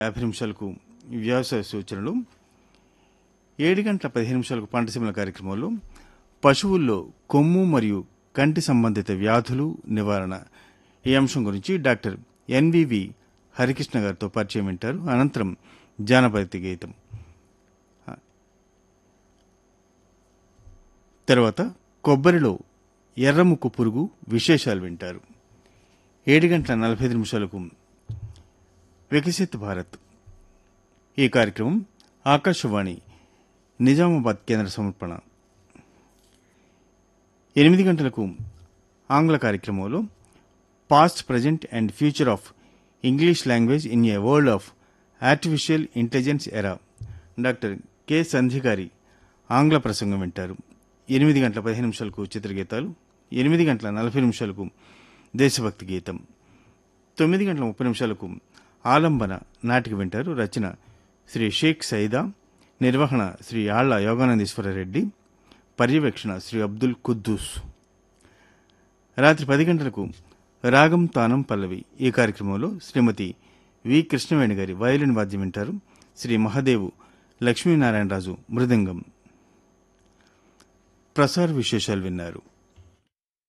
యాభై నిమిషాలకు వ్యవసాయ సూచనలు ఏడు గంటల పదిహేను నిమిషాలకు పంటసీమల కార్యక్రమంలో పశువుల్లో కొమ్ము మరియు కంటి సంబంధిత వ్యాధులు నివారణ ఈ అంశం గురించి డాక్టర్ ఎన్వివి హరికృష్ణ గారితో పరిచయం వింటారు అనంతరం జానపద గీతం తర్వాత కొబ్బరిలో ఎర్రముక్కు పురుగు విశేషాలు వింటారు ఏడు గంటల నలభై ఐదు నిమిషాలకు వికసిత్ భారత్ ఈ కార్యక్రమం ఆకాశవాణి నిజామాబాద్ కేంద్ర సమర్పణ ఎనిమిది గంటలకు ఆంగ్ల కార్యక్రమంలో past present and future of English language in a world of artificial intelligence era doctor K Sandhi గారి ఆంగ్ల ప్రసంగం వింటారు ఎనిమిది గంటల పదిహేను నిమిషాలకు చిత్రగీతాలు ఎనిమిది గంటల నలభై నిమిషాలకు దేశభక్తి గీతం తొమ్మిది గంటల ముప్పై నిమిషాలకు ఆలంబన నాటిక వింటారు రచన శ్రీ షేక్ సైదా నిర్వహణ శ్రీ ఆళ్ల యోగానందీశ్వర రెడ్డి పర్యవేక్షణ శ్రీ అబ్దుల్ కుద్దూస్ రాత్రి పది గంటలకు రాగం తానం పల్లవి ఈ కార్యక్రమంలో శ్రీమతి వి కృష్ణవేణి గారి వయలిన్ వాద్యం వింటారు శ్రీ మహాదేవు లక్ష్మీనారాయణరాజు మృదంగం ప్రసార విశేషాలు విన్నారు